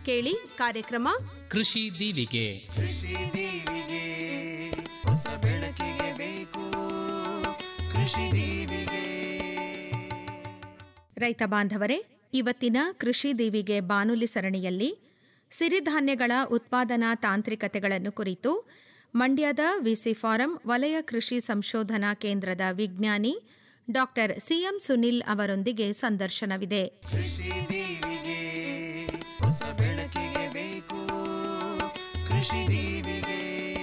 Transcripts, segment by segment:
ಕೇಳಿ ಕಾರ್ಯಕ್ರಮ ಕೃಷಿ ದೀವಿಗೆ ಕೃಷಿ ದೀವಿಗೆ ಹೊಸ ಬೆಳಕಿಗೆ ಬೇಕು ಕೃಷಿ ದೀವಿಗೆ ರೈತ ಬಾಂಧವರೇ ಇವತ್ತಿನ ಕೃಷಿ ದೇವಿಗೆ ಬಾನುಲಿ ಸರಣಿಯಲ್ಲಿ ಸಿರಿಧಾನ್ಯಗಳ ಉತ್ಪಾದನಾ ತಾಂತ್ರಿಕತೆಗಳನ್ನು ಕುರಿತು ಮಂಡ್ಯದ ವಿಸಿ ಫಾರಂ ವಲಯ ಕೃಷಿ ಸಂಶೋಧನಾ ಕೇಂದ್ರದ ವಿಜ್ಞಾನಿ ಡಾಕ್ಟರ್ ಸಿಎಂ ಸುನಿಲ್ ಅವರೊಂದಿಗೆ ಸಂದರ್ಶನವಿದೆ ಕೃಷಿ ದೀವಿಗೆ ಹೊಸ ಬೆಳಕಿಗೆ ಬೇಕು ಕೃಷಿ ದೀವಿಗೆ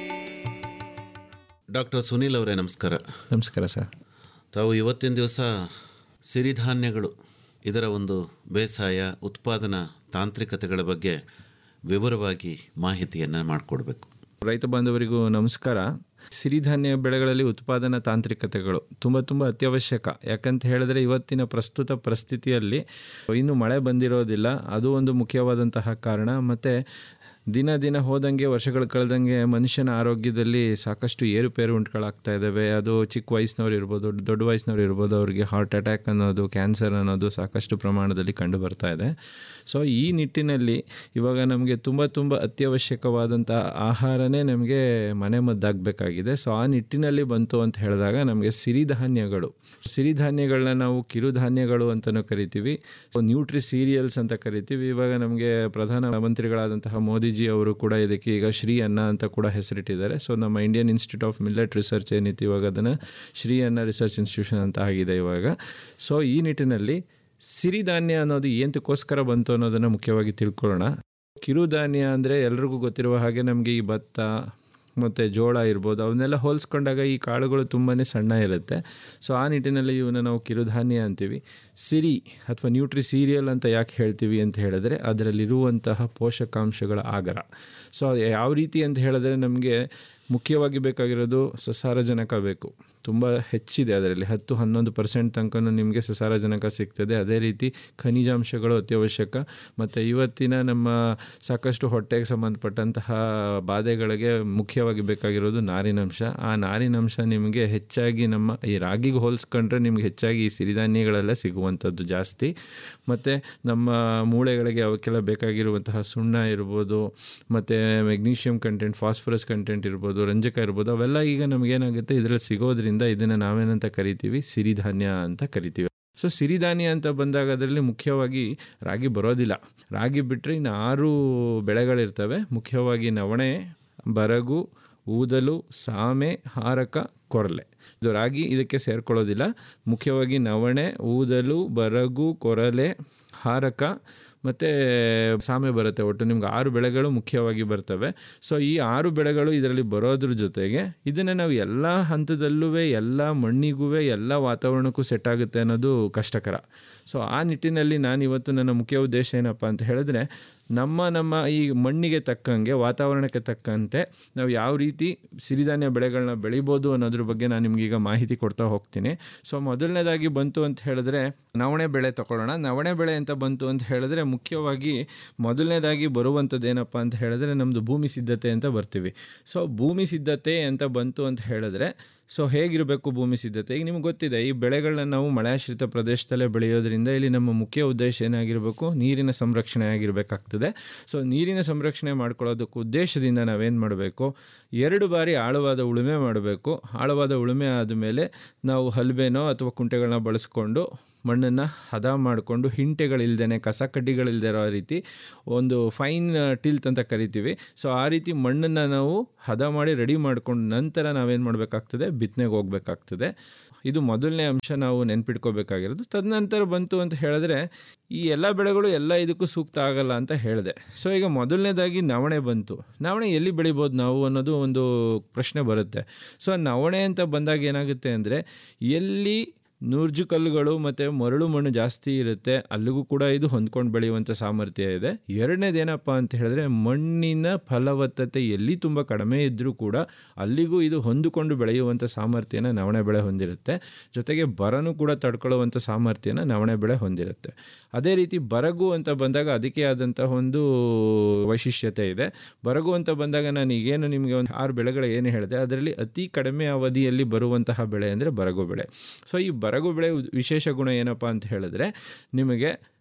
ಡಾಕ್ಟರ್ ಸುನೀಲ್ ಅವರೇ ನಮಸ್ಕಾರ ನಮಸ್ಕಾರ ಸರ್ ತಾವು ಇವತ್ತಿನ ದಿವಸ ಸಿರಿಧಾನ್ಯಗಳು ಇದರ ಒಂದು ಬೇಸಾಯ ಉತ್ಪಾದನಾ ತಾಂತ್ರಿಕತೆಗಳ ಬಗ್ಗೆ ವಿವರವಾಗಿ ಮಾಹಿತಿಯನ್ನು ಮಾಡಿಕೊಡ್ಬೇಕು ರೈತ ಬಾಂಧವರಿಗೂ ನಮಸ್ಕಾರ ಸಿರಿಧಾನ್ಯ ಬೆಳೆಗಳಲ್ಲಿ ಉತ್ಪಾದನಾ ತಾಂತ್ರಿಕತೆಗಳು ತುಂಬ ತುಂಬ ಅತ್ಯವಶ್ಯಕ ಯಾಕಂತ ಹೇಳಿದ್ರೆ ಇವತ್ತಿನ ಪ್ರಸ್ತುತ ಪರಿಸ್ಥಿತಿಯಲ್ಲಿ ಇನ್ನು ಮಳೆ ಬಂದಿರೋದಿಲ್ಲ ಅದು ಒಂದು ಮುಖ್ಯವಾದಂತಹ ಕಾರಣ ಮತ್ತು ದಿನ ದಿನ ಹೋದಂಗೆ ವರ್ಷಗಳು ಕಳೆದಂಗೆ ಮನುಷ್ಯನ ಆರೋಗ್ಯದಲ್ಲಿ ಸಾಕಷ್ಟು ಏರುಪೇರು ಉಂಟುಗಳಾಗ್ತಾ ಇದ್ದಾವೆ ಅದು ಚಿಕ್ಕ ವಯಸ್ಸಿನವ್ರು ಇರ್ಬೋದು ದೊಡ್ಡ ವಯಸ್ಸಿನವ್ರು ಇರ್ಬೋದು ಅವರಿಗೆ ಹಾರ್ಟ್ ಅಟ್ಯಾಕ್ ಅನ್ನೋದು ಕ್ಯಾನ್ಸರ್ ಅನ್ನೋದು ಸಾಕಷ್ಟು ಪ್ರಮಾಣದಲ್ಲಿ ಕಂಡು ಬರ್ತಾ ಇದೆ ಸೊ ಈ ನಿಟ್ಟಿನಲ್ಲಿ ಇವಾಗ ನಮಗೆ ತುಂಬ ತುಂಬ ಅತ್ಯವಶ್ಯಕವಾದಂಥ ಆಹಾರನೇ ನಮಗೆ ಮನೆ ಮದ್ದಾಗಬೇಕಾಗಿದೆ ಸೊ ಆ ನಿಟ್ಟಿನಲ್ಲಿ ಬಂತು ಅಂತ ಹೇಳಿದಾಗ ನಮಗೆ ಸಿರಿಧಾನ್ಯಗಳು ಸಿರಿಧಾನ್ಯಗಳನ್ನ ನಾವು ಕಿರುಧಾನ್ಯಗಳು ಅಂತಲೂ ಕರಿತೀವಿ ನ್ಯೂಟ್ರಿ ಸೀರಿಯಲ್ಸ್ ಅಂತ ಕರಿತೀವಿ ಇವಾಗ ನಮಗೆ ಪ್ರಧಾನ ಮಂತ್ರಿಗಳಾದಂತಹ ಮೋದಿಜಿ ಅವರು ಕೂಡ ಇದಕ್ಕೆ ಈಗ ಶ್ರೀ ಅನ್ನ ಅಂತ ಕೂಡ ಹೆಸರಿಟ್ಟಿದ್ದಾರೆ ಸೊ ನಮ್ಮ Indian institute of millet research ಏನಿತ್ತು ಇವಾಗ ಅದನ್ನು ಶ್ರೀ ಅನ್ನ ರಿಸರ್ಚ್ ಇನ್ಸ್ಟಿಟ್ಯೂಷನ್ ಅಂತ ಆಗಿದೆ ಇವಾಗ ಸೊ ಈ ನಿಟ್ಟಿನಲ್ಲಿ ಸಿರಿಧಾನ್ಯ ಅನ್ನೋದು ಏನಕ್ಕೋಸ್ಕರ ಬಂತು ಅನ್ನೋದನ್ನು ಮುಖ್ಯವಾಗಿ ತಿಳ್ಕೊಳ್ಳೋಣ ಕಿರುಧಾನ್ಯ ಅಂದರೆ ಎಲ್ರಿಗೂ ಗೊತ್ತಿರುವ ಹಾಗೆ ನಮಗೆ ಈ ಭತ್ತ ಮತ್ತು ಜೋಳ ಇರ್ಬೋದು ಅವನ್ನೆಲ್ಲ ಹೋಲಿಸ್ಕೊಂಡಾಗ ಈ ಕಾಳುಗಳು ತುಂಬಾ ಸಣ್ಣ ಇರುತ್ತೆ ಸೊ ಆ ನಿಟ್ಟಿನಲ್ಲಿ ಇವನ್ನ ನಾವು ಕಿರುಧಾನ್ಯ ಅಂತೀವಿ ಸಿರಿ ಅಥವಾ ನ್ಯೂಟ್ರಿ ಸೀರಿಯಲ್ ಅಂತ ಯಾಕೆ ಹೇಳ್ತೀವಿ ಅಂತ ಹೇಳಿದ್ರೆ ಅದರಲ್ಲಿರುವಂತಹ ಪೋಷಕಾಂಶಗಳ ಆಗರ ಸೊ ಯಾವ ರೀತಿ ಅಂತ ಹೇಳಿದ್ರೆ ನಮಗೆ ಮುಖ್ಯವಾಗಿ ಬೇಕಾಗಿರೋದು ಸಸಾರಜನಕ ಬೇಕು ತುಂಬ ಹೆಚ್ಚಿದೆ ಅದರಲ್ಲಿ ಹತ್ತು ಹನ್ನೊಂದು ಪರ್ಸೆಂಟ್ ತನಕ ನಿಮಗೆ ಸಸಾರಜನಕ ಸಿಗ್ತದೆ ಅದೇ ರೀತಿ ಖನಿಜಾಂಶಗಳು ಅತ್ಯವಶ್ಯಕ ಮತ್ತು ಇವತ್ತಿನ ನಮ್ಮ ಸಾಕಷ್ಟು ಹೊಟ್ಟೆಗೆ ಸಂಬಂಧಪಟ್ಟಂತಹ ಬಾಧೆಗಳಿಗೆ ಮುಖ್ಯವಾಗಿ ಬೇಕಾಗಿರೋದು ನಾರಿನಂಶ ಆ ನಾರಿನಂಶ ನಿಮಗೆ ಹೆಚ್ಚಾಗಿ ನಮ್ಮ ಈ ರಾಗಿಗೆ ಹೋಲಿಸ್ಕೊಂಡ್ರೆ ನಿಮ್ಗೆ ಹೆಚ್ಚಾಗಿ ಈ ಸಿರಿಧಾನ್ಯಗಳೆಲ್ಲ ಸಿಗುವಂಥದ್ದು ಜಾಸ್ತಿ ಮತ್ತು ನಮ್ಮ ಮೂಳೆಗಳಿಗೆ ಅವಕ್ಕೆಲ್ಲ ಬೇಕಾಗಿರುವಂತಹ ಸುಣ್ಣ ಇರ್ಬೋದು ಮತ್ತು ಮೆಗ್ನೀಷಿಯಂ ಕಂಟೆಂಟ್ ಫಾಸ್ಫರಸ್ ಕಂಟೆಂಟ್ ಇರ್ಬೋದು ರಂಜಕ ಇರ್ಬೋದು ಅವೆಲ್ಲ ಈಗ ನಮಗೇನಾಗುತ್ತೆ ಇದರಲ್ಲಿ ಸಿಗೋದ್ರಿಂದ ಇದನ್ನು ನಾವೇನಂತ ಕರಿತೀವಿ ಸಿರಿಧಾನ್ಯ ಅಂತ ಕರಿತೀವಿ ಸೊ ಸಿರಿಧಾನ್ಯ ಅಂತ ಬಂದಾಗ ಅದರಲ್ಲಿ ಮುಖ್ಯವಾಗಿ ರಾಗಿ ಬರೋದಿಲ್ಲ ರಾಗಿ ಬಿಟ್ಟರೆ ಇನ್ನು ಆರು ಬೆಳೆಗಳಿರ್ತವೆ ಮುಖ್ಯವಾಗಿ ನವಣೆ ಬರಗು ಊದಲು ಸಾಮೆ ಹಾರಕ ಕೊರಲೆ ಇದು ರಾಗಿ ಇದಕ್ಕೆ ಸೇರ್ಕೊಳ್ಳೋದಿಲ್ಲ ಮುಖ್ಯವಾಗಿ ನವಣೆ ಊದಲು ಬರಗು ಕೊರಲೆ ಹಾರಕ ಮತ್ತು ಸಾಮೆ ಬರುತ್ತೆ ಒಟ್ಟು ನಿಮ್ಗೆ ಆರು ಬೆಳೆಗಳು ಮುಖ್ಯವಾಗಿ ಬರ್ತವೆ ಸೊ ಈ ಆರು ಬೆಳೆಗಳು ಇದರಲ್ಲಿ ಬರೋದ್ರ ಜೊತೆಗೆ ಇದನ್ನು ನಾವು ಎಲ್ಲ ಹಂತದಲ್ಲೂ ಎಲ್ಲ ಮಣ್ಣಿಗೂ ಎಲ್ಲ ವಾತಾವರಣಕ್ಕೂ ಸೆಟ್ ಆಗುತ್ತೆ ಅನ್ನೋದು ಕಷ್ಟಕರ ಸೊ ಆ ನಿಟ್ಟಿನಲ್ಲಿ ನಾನು ಇವತ್ತು ನನ್ನ ಮುಖ್ಯ ಉದ್ದೇಶ ಏನಪ್ಪ ಅಂತ ಹೇಳಿದ್ರೆ ನಮ್ಮ ನಮ್ಮ ಈ ಮಣ್ಣಿಗೆ ತಕ್ಕಂಗೆ ವಾತಾವರಣಕ್ಕೆ ತಕ್ಕಂತೆ ನಾವು ಯಾವ ರೀತಿ ಸಿರಿಧಾನ್ಯ ಬೆಳೆಗಳನ್ನ ಬೆಳಿಬೋದು ಅನ್ನೋದ್ರ ಬಗ್ಗೆ ನಾನು ನಿಮ್ಗೀಗ ಮಾಹಿತಿ ಕೊಡ್ತಾ ಹೋಗ್ತೀನಿ ಸೊ ಮೊದಲನೇದಾಗಿ ಬಂತು ಅಂತ ಹೇಳಿದ್ರೆ ನವಣೆ ಬೆಳೆ ತಗೊಳ್ಳೋಣ ನವಣೆ ಬೆಳೆ ಅಂತ ಬಂತು ಅಂತ ಹೇಳಿದ್ರೆ ಮುಖ್ಯವಾಗಿ ಮೊದಲನೇದಾಗಿ ಬರುವಂಥದ್ದು ಏನಪ್ಪ ಅಂತ ಹೇಳಿದ್ರೆ ನಮ್ಮದು ಭೂಮಿ ಸಿದ್ಧತೆ ಅಂತ ಬರ್ತೀವಿ ಸೊ ಭೂಮಿ ಸಿದ್ಧತೆ ಅಂತ ಬಂತು ಅಂತ ಹೇಳಿದ್ರೆ ಸೊ ಹೇಗಿರಬೇಕು ಭೂಮಿ ಸಿದ್ಧತೆ ಈಗ ನಿಮ್ಗೆ ಗೊತ್ತಿದೆ ಈ ಬೆಳೆಗಳನ್ನ ನಾವು ಮಳೆಯಾಶ್ರಿತ ಪ್ರದೇಶದಲ್ಲೇ ಬೆಳೆಯೋದ್ರಿಂದ ಇಲ್ಲಿ ನಮ್ಮ ಮುಖ್ಯ ಉದ್ದೇಶ ಏನಾಗಿರಬೇಕು ನೀರಿನ ಸಂರಕ್ಷಣೆ ಆಗಿರಬೇಕಾಗ್ತದೆ ಸೊ ನೀರಿನ ಸಂರಕ್ಷಣೆ ಮಾಡ್ಕೊಳ್ಳೋದಕ್ಕೆ ಉದ್ದೇಶದಿಂದ ನಾವೇನು ಮಾಡಬೇಕು ಎರಡು ಬಾರಿ ಆಳವಾದ ಉಳುಮೆ ಮಾಡಬೇಕು ಆಳವಾದ ಉಳುಮೆ ಆದಮೇಲೆ ನಾವು ಹಲ್ಬೆನೋ ಅಥವಾ ಕುಂಟೆಗಳನ್ನ ಬಳಸ್ಕೊಂಡು ಮಣ್ಣನ್ನು ಹದ ಮಾಡಿಕೊಂಡು ಹಿಂಟೆಗಳಿಲ್ದೇ ಕಸ ಕಡ್ಡಿಗಳಿಲ್ದೇ ಇರೋ ರೀತಿ ಒಂದು ಫೈನ್ ಟಿಲ್ತ್ ಅಂತ ಕರಿತೀವಿ ಸೊ ಆ ರೀತಿ ಮಣ್ಣನ್ನು ನಾವು ಹದ ಮಾಡಿ ರೆಡಿ ಮಾಡ್ಕೊಂಡು ನಂತರ ನಾವೇನು ಮಾಡಬೇಕಾಗ್ತದೆ ಬಿತ್ತನೆಗೆ ಹೋಗ್ಬೇಕಾಗ್ತದೆ ಇದು ಮೊದಲನೇ ಅಂಶ ನಾವು ನೆನ್ಪಿಟ್ಕೋಬೇಕಾಗಿರೋದು ತದನಂತರ ಬಂತು ಅಂತ ಹೇಳಿದ್ರೆ ಈ ಎಲ್ಲ ಬೆಳೆಗಳು ಎಲ್ಲ ಇದಕ್ಕೂ ಸೂಕ್ತ ಆಗಲ್ಲ ಅಂತ ಹೇಳಿದೆ ಸೊ ಈಗ ಮೊದಲನೇದಾಗಿ ನವಣೆ ಬಂತು ನವಣೆ ಎಲ್ಲಿ ಬೆಳಿಬೋದು ನಾವು ಅನ್ನೋದು ಒಂದು ಪ್ರಶ್ನೆ ಬರುತ್ತೆ ಸೊ ನವಣೆ ಅಂತ ಬಂದಾಗ ಏನಾಗುತ್ತೆ ಅಂದರೆ ಎಲ್ಲಿ ನೂರ್ಜು ಕಲ್ಲುಗಳು ಮತ್ತು ಮರಳು ಮಣ್ಣು ಜಾಸ್ತಿ ಇರುತ್ತೆ ಅಲ್ಲಿಗೂ ಕೂಡ ಇದು ಹೊಂದ್ಕೊಂಡು ಬೆಳೆಯುವಂಥ ಸಾಮರ್ಥ್ಯ ಇದೆ ಎರಡನೇದೇನಪ್ಪ ಅಂತ ಹೇಳಿದ್ರೆ ಮಣ್ಣಿನ ಫಲವತ್ತತೆ ಎಲ್ಲಿ ತುಂಬ ಕಡಿಮೆ ಇದ್ದರೂ ಕೂಡ ಅಲ್ಲಿಗೂ ಇದು ಹೊಂದಿಕೊಂಡು ಬೆಳೆಯುವಂಥ ಸಾಮರ್ಥ್ಯನ ನವಣೆ ಬೆಳೆ ಹೊಂದಿರುತ್ತೆ ಜೊತೆಗೆ ಬರನೂ ಕೂಡ ತಡ್ಕೊಳ್ಳುವಂಥ ಸಾಮರ್ಥ್ಯನ ನವಣೆ ಬೆಳೆ ಹೊಂದಿರುತ್ತೆ ಅದೇ ರೀತಿ ಬರಗು ಅಂತ ಬಂದಾಗ ಅದಕ್ಕೆ ಆದಂತಹ ಒಂದು ವೈಶಿಷ್ಟ್ಯತೆ ಇದೆ ಬರಗು ಅಂತ ಬಂದಾಗ ನಾನು ಈಗೇನು ನಿಮಗೆ ಒಂದು ಆರು ಬೆಳೆಗಳು ಏನು ಹೇಳಿದೆ ಅದರಲ್ಲಿ ಅತಿ ಕಡಿಮೆ ಅವಧಿಯಲ್ಲಿ ಬರುವಂತಹ ಬೆಳೆ ಅಂದರೆ ಬರಗು ಬೆಳೆ ಸೊ ಈ ಬರಗು ಬೆಳೆ ವಿಶೇಷ ಗುಣ ಏನಪ್ಪ ಅಂತ ಹೇಳಿದ್ರೆ ನಿಮಗೆ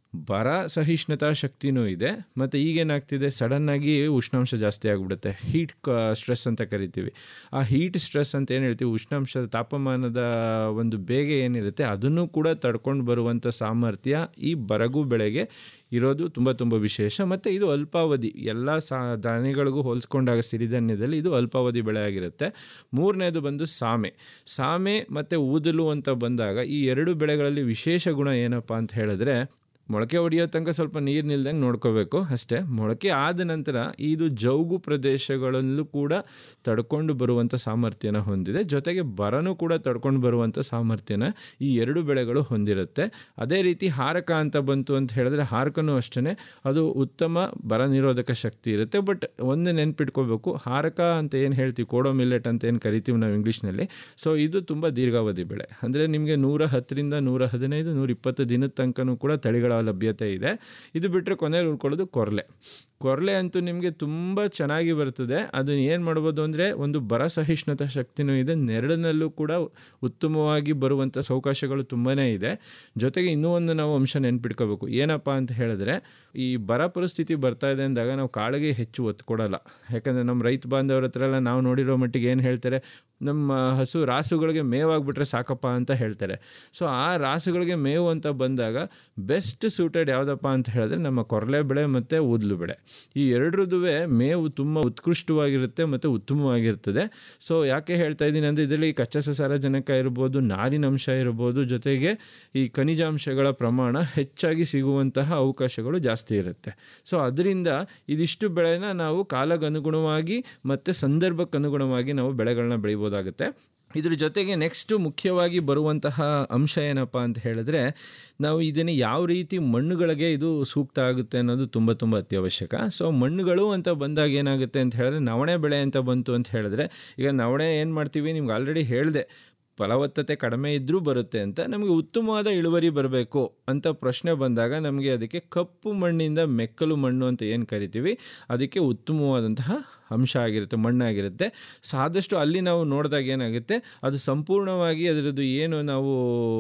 ಬರ ಸಹಿಷ್ಣುತಾ ಶಕ್ತಿನೂ ಇದೆ ಮತ್ತು ಈಗೇನಾಗ್ತಿದೆ ಸಡನ್ನಾಗಿ ಉಷ್ಣಾಂಶ ಜಾಸ್ತಿ ಆಗಿಬಿಡುತ್ತೆ ಹೀಟ್ ಸ್ಟ್ರೆಸ್ ಅಂತ ಕರಿತೀವಿ ಆ ಹೀಟ್ ಸ್ಟ್ರೆಸ್ ಅಂತ ಏನು ಹೇಳ್ತೀವಿ ಉಷ್ಣಾಂಶದ ತಾಪಮಾನದ ಒಂದು ಬೇಗ ಏನಿರುತ್ತೆ ಅದನ್ನು ಕೂಡ ತಡ್ಕೊಂಡು ಬರುವಂಥ ಸಾಮರ್ಥ್ಯ ಈ ಬರಗು ಬೆಳೆಗೆ ಇರೋದು ತುಂಬ ತುಂಬ ವಿಶೇಷ ಮತ್ತು ಇದು ಅಲ್ಪಾವಧಿ ಎಲ್ಲ ಸಾ ಧಾನ್ಯಗಳಿಗೂ ಹೋಲಿಸ್ಕೊಂಡಾಗ ಸಿರಿಧಾನ್ಯದಲ್ಲಿ ಇದು ಅಲ್ಪಾವಧಿ ಬೆಳೆ ಆಗಿರುತ್ತೆ ಮೂರನೇದು ಬಂದು ಸಾಮೆ ಸಾಮೆ ಮತ್ತು ಊದಲು ಅಂತ ಬಂದಾಗ ಈ ಎರಡು ಬೆಳೆಗಳಲ್ಲಿ ವಿಶೇಷ ಗುಣ ಏನಪ್ಪ ಅಂತ ಹೇಳಿದ್ರೆ ಮೊಳಕೆ ಹೊಡೆಯೋ ತನಕ ಸ್ವಲ್ಪ ನೀರು ನಿಲ್ದಂಗೆ ನೋಡ್ಕೋಬೇಕು ಅಷ್ಟೇ ಮೊಳಕೆ ಆದ ನಂತರ ಇದು ಜೌಗು ಪ್ರದೇಶಗಳಲ್ಲೂ ಕೂಡ ತಡ್ಕೊಂಡು ಬರುವಂಥ ಸಾಮರ್ಥ್ಯನ ಹೊಂದಿದೆ ಜೊತೆಗೆ ಬರನೂ ಕೂಡ ತಡ್ಕೊಂಡು ಬರುವಂಥ ಸಾಮರ್ಥ್ಯನ ಈ ಎರಡು ಬೆಳೆಗಳು ಹೊಂದಿರುತ್ತೆ ಅದೇ ರೀತಿ ಹಾರಕ ಅಂತ ಬಂತು ಅಂತ ಹೇಳಿದ್ರೆ ಹಾರಕನೂ ಅಷ್ಟೇ ಅದು ಉತ್ತಮ ಬರ ನಿರೋಧಕ ಶಕ್ತಿ ಇರುತ್ತೆ ಬಟ್ ಒಂದು ನೆನ್ಪಿಟ್ಕೋಬೇಕು ಹಾರಕ ಅಂತ ಏನು ಹೇಳ್ತೀವಿ ಕೋಡೋ ಮಿಲ್ಲೆಟ್ ಅಂತ ಏನು ಕರಿತೀವಿ ನಾವು ಇಂಗ್ಲೀಷ್ನಲ್ಲಿ ಸೊ ಇದು ತುಂಬ ದೀರ್ಘಾವಧಿ ಬೆಳೆ ಅಂದರೆ ನಿಮಗೆ ನೂರ ಹತ್ತರಿಂದ ನೂರ ಹದಿನೈದು ನೂರ ಇಪ್ಪತ್ತು ದಿನದ ತನಕನೂ ಕೂಡ ತಳಿಗಳ ಲಭ್ಯತೆ ಇದೆ ಇದು ಬಿಟ್ಟರೆ ಕೊನೆಯಲ್ಲಿ ಉಳ್ಕೊಳ್ಳೋದು ಕೊರಲೆ ಕೊರಲೆ ಅಂತೂ ನಿಮಗೆ ತುಂಬ ಚೆನ್ನಾಗಿ ಬರ್ತದೆ ಅದು ಏನು ಮಾಡ್ಬೋದು ಅಂದರೆ ಒಂದು ಬರ ಸಹಿಷ್ಣುತಾ ಶಕ್ತಿನೂ ಇದೆ ನೆರಳಿನಲ್ಲೂ ಕೂಡ ಉತ್ತಮವಾಗಿ ಬರುವಂಥ ಅವಕಾಶಗಳು ತುಂಬಾ ಇದೆ ಜೊತೆಗೆ ಇನ್ನೂ ಒಂದು ನಾವು ಅಂಶ ನೆನ್ಪಿಟ್ಕೋಬೇಕು ಏನಪ್ಪ ಅಂತ ಹೇಳಿದ್ರೆ ಈ ಬರ ಪರಿಸ್ಥಿತಿ ಬರ್ತಾ ಇದೆ ಅಂದಾಗ ನಾವು ಕಾಳಿಗೆ ಹೆಚ್ಚು ಒತ್ತು ಕೊಡಲ್ಲ ಯಾಕಂದರೆ ನಮ್ಮ ರೈತ ಬಾಂಧವ್ರ ಹತ್ರ ಎಲ್ಲ ನಾವು ನೋಡಿರೋ ಮಟ್ಟಿಗೆ ಏನು ಹೇಳ್ತಾರೆ ನಮ್ಮ ಹಸು ರಾಸುಗಳಿಗೆ ಮೇವಾಗ್ಬಿಟ್ರೆ ಸಾಕಪ್ಪ ಅಂತ ಹೇಳ್ತಾರೆ ಸೊ ಆ ರಾಸುಗಳಿಗೆ ಮೇವು ಅಂತ ಬಂದಾಗ ಬೆಸ್ಟ್ ಸೂಟೆಡ್ ಯಾವುದಪ್ಪ ಅಂತ ಹೇಳಿದ್ರೆ ನಮ್ಮ ಕೊರಲೆ ಬೆಳೆ ಮತ್ತು ಊದ್ಲು ಬೆಳೆ ಈ ಎರಡರದ್ದು ಮೇವು ತುಂಬ ಉತ್ಕೃಷ್ಟವಾಗಿರುತ್ತೆ ಮತ್ತು ಉತ್ತಮವಾಗಿರ್ತದೆ ಸೊ ಯಾಕೆ ಹೇಳ್ತಾ ಇದ್ದೀನಿ ಅಂದರೆ ಇದರಲ್ಲಿ ಕಚ್ಚಾ ಸಸಾರಜನಕ ಇರ್ಬೋದು ನಾರಿನ ಅಂಶ ಇರ್ಬೋದು ಜೊತೆಗೆ ಈ ಖನಿಜಾಂಶಗಳ ಪ್ರಮಾಣ ಹೆಚ್ಚಾಗಿ ಸಿಗುವಂತಹ ಅವಕಾಶಗಳು ಜಾಸ್ತಿ ಇರುತ್ತೆ ಸೊ ಅದರಿಂದ ಇದಿಷ್ಟು ಬೆಳೆನ ನಾವು ಕಾಲಗನುಗುಣವಾಗಿ ಮತ್ತು ಸಂದರ್ಭಕ್ಕನುಗುಣವಾಗಿ ನಾವು ಬೆಳೆಗಳನ್ನ ಬೆಳಿಬೋದಾಗುತ್ತೆ ಇದ್ರ ಜೊತೆಗೆ ನೆಕ್ಸ್ಟ್ ಮುಖ್ಯವಾಗಿ ಬರುವಂತಹ ಅಂಶ ಏನಪ್ಪ ಅಂತ ಹೇಳಿದ್ರೆ ನಾವು ಇದನ್ನು ಯಾವ ರೀತಿ ಮಣ್ಣುಗಳಿಗೆ ಇದು ಸೂಕ್ತ ಆಗುತ್ತೆ ಅನ್ನೋದು ತುಂಬ ತುಂಬ ಅತ್ಯವಶ್ಯಕ ಸೊ ಮಣ್ಣುಗಳು ಅಂತ ಬಂದಾಗ ಏನಾಗುತ್ತೆ ಅಂತ ಹೇಳಿದ್ರೆ ನವಣೆ ಬೆಳೆ ಅಂತ ಬಂತು ಅಂತ ಹೇಳಿದ್ರೆ ಈಗ ನವಣೆ ಏನು ಮಾಡ್ತೀವಿ ನಿಮ್ಗೆ ಆಲ್ರೆಡಿ ಹೇಳಿದೆ ಫಲವತ್ತತೆ ಕಡಿಮೆ ಇದ್ದರೂ ಬರುತ್ತೆ ಅಂತ ನಮಗೆ ಉತ್ತಮವಾದ ಇಳುವರಿ ಬರಬೇಕು ಅಂತ ಪ್ರಶ್ನೆ ಬಂದಾಗ ನಮಗೆ ಅದಕ್ಕೆ ಕಪ್ಪು ಮಣ್ಣಿಂದ ಮೆಕ್ಕಲು ಮಣ್ಣು ಅಂತ ಏನು ಕರಿತೀವಿ ಅದಕ್ಕೆ ಉತ್ತಮವಾದಂತಹ ಅಂಶ ಆಗಿರುತ್ತೆ ಮಣ್ಣಾಗಿರುತ್ತೆ ಸೊ ಆದಷ್ಟು ಅಲ್ಲಿ ನಾವು ನೋಡಿದಾಗ ಏನಾಗುತ್ತೆ ಅದು ಸಂಪೂರ್ಣವಾಗಿ ಅದರದ್ದು ಏನು ನಾವು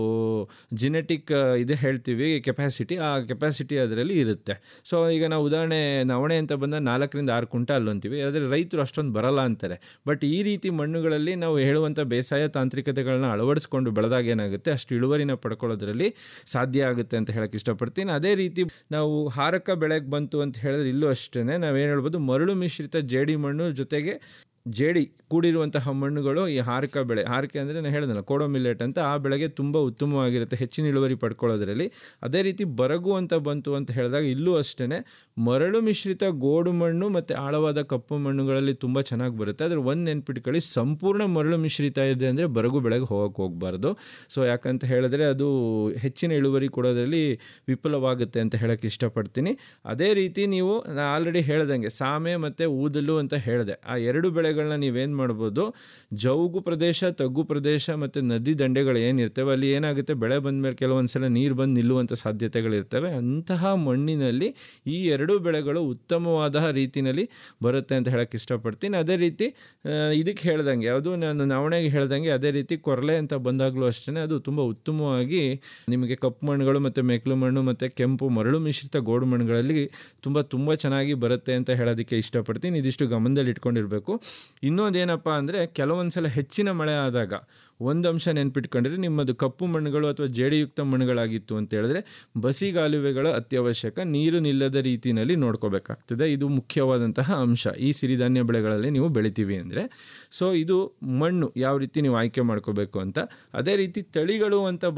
ಜಿನೆಟಿಕ್ ಇದೆ ಹೇಳ್ತೀವಿ ಕೆಪಾಸಿಟಿ ಆ ಕೆಪಾಸಿಟಿ ಅದರಲ್ಲಿ ಇರುತ್ತೆ ಸೊ ಈಗ ನಾವು ಉದಾಹರಣೆ ನವಣೆ ಅಂತ ಬಂದಾಗ ನಾಲ್ಕರಿಂದ ಆರು ಕುಂಟಾಲ್ ಅಂತೀವಿ ಆದರೆ ರೈತರು ಅಷ್ಟೊಂದು ಬರಲ್ಲ ಅಂತಾರೆ ಬಟ್ ಈ ರೀತಿ ಮಣ್ಣುಗಳಲ್ಲಿ ನಾವು ಹೇಳುವಂಥ ಬೇಸಾಯ ತಾಂತ್ರಿಕತೆಗಳನ್ನ ಅಳವಡಿಸ್ಕೊಂಡು ಬೆಳೆದಾಗ ಏನಾಗುತ್ತೆ ಅಷ್ಟು ಇಳುವರಿನ ಪಡ್ಕೊಳ್ಳೋದ್ರಲ್ಲಿ ಸಾಧ್ಯ ಆಗುತ್ತೆ ಅಂತ ಹೇಳಕ್ಕೆ ಇಷ್ಟಪಡ್ತೀನಿ ಅದೇ ರೀತಿ ನಾವು ಹಾರಕ ಬೆಳೆಗೆ ಬಂತು ಅಂತ ಹೇಳಿದ್ರೆ ಇಲ್ಲೂ ಅಷ್ಟೇ ನಾವೇನು ಹೇಳ್ಬೋದು ಮರಳು ಮಿಶ್ರಿತ ಜೇಡಿ ಮಣ್ಣು ಜೊತೆಗೆ ಜೇಡಿ ಕೂಡಿರುವಂತಹ ಮಣ್ಣುಗಳು ಈ ಹಾರಕ ಬೆಳೆ ಹಾರಕೆ ಅಂದರೆ ನಾನು ಹೇಳಿದ್ನಲ್ಲ ಕೋಡೋ ಮಿಲ್ಲೆಟ್ ಅಂತ ಆ ಬೆಳೆಗೆ ತುಂಬ ಉತ್ತಮವಾಗಿರುತ್ತೆ ಹೆಚ್ಚಿನ ಇಳುವರಿ ಪಡ್ಕೊಳ್ಳೋದ್ರಲ್ಲಿ ಅದೇ ರೀತಿ ಬರಗು ಅಂತ ಬಂತು ಅಂತ ಹೇಳಿದಾಗ ಇಲ್ಲೂ ಅಷ್ಟೇ ಮರಳು ಮಿಶ್ರಿತ ಗೋಡು ಮಣ್ಣು ಮತ್ತು ಆಳವಾದ ಕಪ್ಪು ಮಣ್ಣುಗಳಲ್ಲಿ ತುಂಬ ಚೆನ್ನಾಗಿ ಬರುತ್ತೆ ಅದ್ರ ಒಂದು ನೆನ್ಪಿಟ್ಕೊಳ್ಳಿ ಸಂಪೂರ್ಣ ಮರಳು ಮಿಶ್ರಿತ ಇದೆ ಅಂದರೆ ಬರಗು ಬೆಳೆಗೆ ಹೋಗಕ್ಕೆ ಹೋಗಬಾರ್ದು ಸೊ ಯಾಕಂತ ಹೇಳಿದ್ರೆ ಅದು ಹೆಚ್ಚಿನ ಇಳುವರಿ ಕೊಡೋದ್ರಲ್ಲಿ ವಿಫಲವಾಗುತ್ತೆ ಅಂತ ಹೇಳಕ್ಕೆ ಇಷ್ಟಪಡ್ತೀನಿ ಅದೇ ರೀತಿ ನೀವು ನಾನು ಆಲ್ರೆಡಿ ಹೇಳ್ದಂಗೆ ಸಾಮೆ ಮತ್ತು ಊದಲು ಅಂತ ಹೇಳಿದೆ ಆ ಎರಡು ಬೆಳೆಗಳನ್ನ ನೀವೇನು ಮಾಡ್ಬೋದು ಜೌಗು ಪ್ರದೇಶ ತಗ್ಗು ಪ್ರದೇಶ ಮತ್ತು ನದಿ ದಂಡೆಗಳು ಏನಿರ್ತವೆ ಅಲ್ಲಿ ಏನಾಗುತ್ತೆ ಬೆಳೆ ಬಂದಮೇಲೆ ಕೆಲವೊಂದು ಸಲ ನೀರು ಬಂದು ನಿಲ್ಲುವಂಥ ಸಾಧ್ಯತೆಗಳಿರ್ತವೆ ಅಂತಹ ಮಣ್ಣಿನಲ್ಲಿ ಈ ಎರಡು ಬೆಳೆಗಳು ಉತ್ತಮವಾದ ರೀತಿಯಲ್ಲಿ ಬರುತ್ತೆ ಅಂತ ಹೇಳಕ್ಕೆ ಇಷ್ಟಪಡ್ತೀನಿ ಅದೇ ರೀತಿ ಆ, ಇದಕ್ಕೆ ಹೇಳ್ದಂಗೆ ಯಾವುದು ನಾನು ನವಣೆಗೆ ಹೇಳ್ದಂಗೆ ಅದೇ ರೀತಿ ಕೊರಲೆ ಅಂತ ಬಂದಾಗಲೂ ಅಷ್ಟೇ ಅದು ತುಂಬ ಉತ್ತಮವಾಗಿ ನಿಮಗೆ ಕಪ್ಪು ಮಣ್ಣುಗಳು ಮತ್ತು ಮೆಕ್ಲು ಮಣ್ಣು ಮತ್ತು ಕೆಂಪು ಮರಳು ಮಿಶ್ರಿತ ಗೋಡು ಮಣ್ಣುಗಳಲ್ಲಿ ತುಂಬ ತುಂಬ ಚೆನ್ನಾಗಿ ಬರುತ್ತೆ ಅಂತ ಹೇಳೋದಕ್ಕೆ ಇಷ್ಟಪಡ್ತೀನಿ ಇದಿಷ್ಟು ಗಮನದಲ್ಲಿ ಇಟ್ಕೊಂಡಿರಬೇಕು ಇನ್ನೊಂದೇನಪ್ಪ ಅಂದರೆ ಕೆಲವೊಂದು ಸಲ ಹೆಚ್ಚಿನ ಮಳೆ ಆದಾಗ ಒಂದು ಅಂಶ ನೆನ್ಪಿಟ್ಕೊಂಡ್ರೆ ನಿಮ್ಮದು ಕಪ್ಪು ಮಣ್ಣುಗಳು ಅಥವಾ ಜೇಡಿಯುಕ್ತ ಮಣ್ಣುಗಳಾಗಿತ್ತು ಅಂತ ಹೇಳಿದ್ರೆ ಬಸಿಗಾಲುವೆಗಳು ಅತ್ಯವಶ್ಯಕ ನೀರು ನಿಲ್ಲದ ರೀತಿಯಲ್ಲಿ ನೋಡ್ಕೋಬೇಕಾಗ್ತದೆ ಇದು ಮುಖ್ಯವಾದಂತಹ ಅಂಶ ಈ ಸಿರಿಧಾನ್ಯ ಬೆಳೆಗಳಲ್ಲಿ ನೀವು ಬೆಳಿತೀವಿ ಅಂದರೆ ಸೊ ಇದು ಮಣ್ಣು ಯಾವ ರೀತಿ ನೀವು ಆಯ್ಕೆ ಮಾಡ್ಕೋಬೇಕು ಅಂತ ಅದೇ ರೀತಿ ತಳಿಗಳು ಅಂತ